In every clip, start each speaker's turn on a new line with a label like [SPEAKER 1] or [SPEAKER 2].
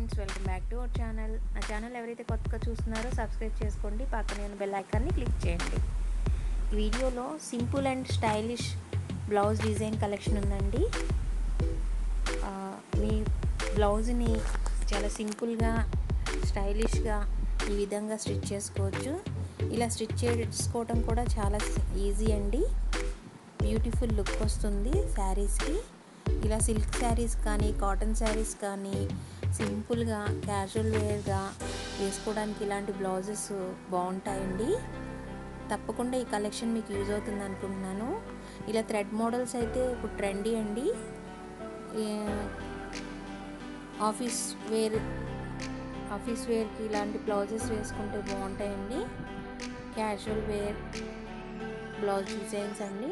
[SPEAKER 1] friends welcome back to our channel నా channel ఎవరైతే కొత్తగా చూస్తున్నారో సబ్స్క్రైబ్ చేసుకోండి పక్కనే ఉన్న బెల్ ఐకాన్ని క్లిక్ చేయండి ఈ వీడియోలో simple and stylish blouse design collection ఉందండి ఆ, మీ బ్లౌజ్ని చాలా సింపుల్గా స్టైలిష్గా ఈ విధంగా స్టిచ్ చేసుకోవచ్చు ఇలా స్టిచ్ చేసుకోవడం కూడా చాలా ఈజీ అండి బ్యూటిఫుల్ లుక్ వస్తుంది శారీస్కి ఇలా సిల్క్ శారీస్ కానీ కాటన్ శారీస్ కానీ సింపుల్గా క్యాజువల్ వేర్గా వేసుకోవడానికి ఇలాంటి బ్లౌజెస్ బాగుంటాయండి తప్పకుండా ఈ కలెక్షన్ మీకు యూజ్ అవుతుంది అనుకుంటున్నాను ఇలా థ్రెడ్ మోడల్స్ అయితే ఇప్పుడు ట్రెండీ అండి ఏ- ఆఫీస్ వేర్ ఆఫీస్ వేర్కి ఇలాంటి బ్లౌజెస్ వేసుకుంటే బాగుంటాయండి క్యాజువల్ వేర్ బ్లౌజ్ డిజైన్స్ అండి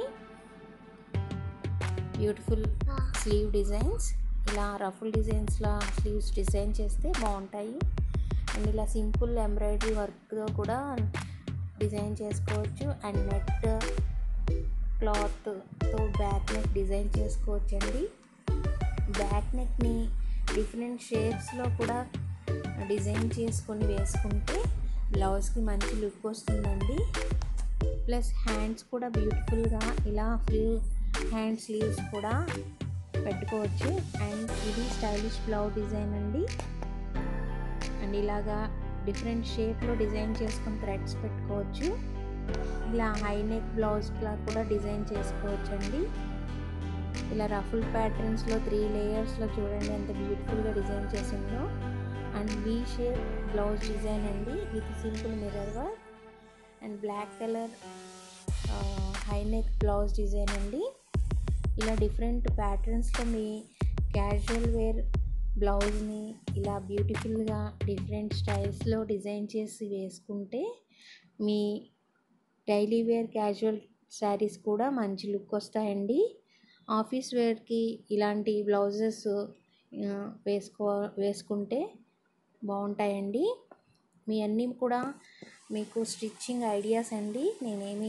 [SPEAKER 1] బ్యూటిఫుల్ స్లీవ్ డిజైన్స్ ఇలా రఫుల్ డిజైన్స్లా స్లీవ్స్ డిజైన్ చేస్తే బాగుంటాయి అండ్ ఇలా సింపుల్ ఎంబ్రాయిడరీ వర్క్తో కూడా డిజైన్ చేసుకోవచ్చు అండ్ నెట్ క్లాత్తో బ్యాక్ నెక్ డిజైన్ చేసుకోవచ్చు అండి బ్యాక్ నెక్ని డిఫరెంట్ షేప్స్లో కూడా డిజైన్ చేసుకొని వేసుకుంటే బ్లౌజ్కి మంచి లుక్ వస్తుందండి ప్లస్ హ్యాండ్స్ కూడా బ్యూటిఫుల్గా ఇలా ఫుల్ హ్యాండ్ స్లీవ్స్ కూడా పెట్టుకోవచ్చు అండ్ ఇది స్టైలిష్ బ్లౌజ్ డిజైన్ అండి అండ్ ఇలాగా డిఫరెంట్ షేప్లో డిజైన్ చేసుకొని థ్రెడ్స్ పెట్టుకోవచ్చు ఇలా హై నెక్ బ్లౌజ్లా కూడా డిజైన్ చేసుకోవచ్చు అండి ఇలా రఫుల్ ప్యాటర్న్స్లో త్రీ లేయర్స్లో చూడండి ఎంత బ్యూటిఫుల్గా డిజైన్ చేసిందో and V shape blouse design అండి with simple mirror work and black colour high neck blouse design అండి ఇలా డిఫరెంట్ ప్యాటర్న్స్లో మీ క్యాజువల్ వేర్ బ్లౌజ్ని ఇలా బ్యూటిఫుల్గా డిఫరెంట్ స్టైల్స్లో డిజైన్ చేసి వేసుకుంటే మీ డైలీ వేర్ క్యాజువల్ శారీస్ కూడా మంచి లుక్ వస్తాయండి ఆఫీస్ వేర్కి ఇలాంటి బ్లౌజెస్ వేసుకో వేసుకుంటే బాగుంటాయండి మీ అన్నీ కూడా మీకు స్టిచ్చింగ్ ఐడియాస్ అండి నేనేమి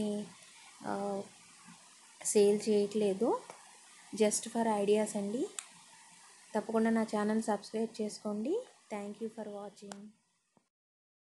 [SPEAKER 1] సేల్ చేయట్లేదు జస్ట్ ఫర్ ఐడియాస్ అండి తప్పకుండా నా ఛానల్ సబ్స్క్రైబ్ చేసుకోండి థ్యాంక్ యూ ఫర్ వాచింగ్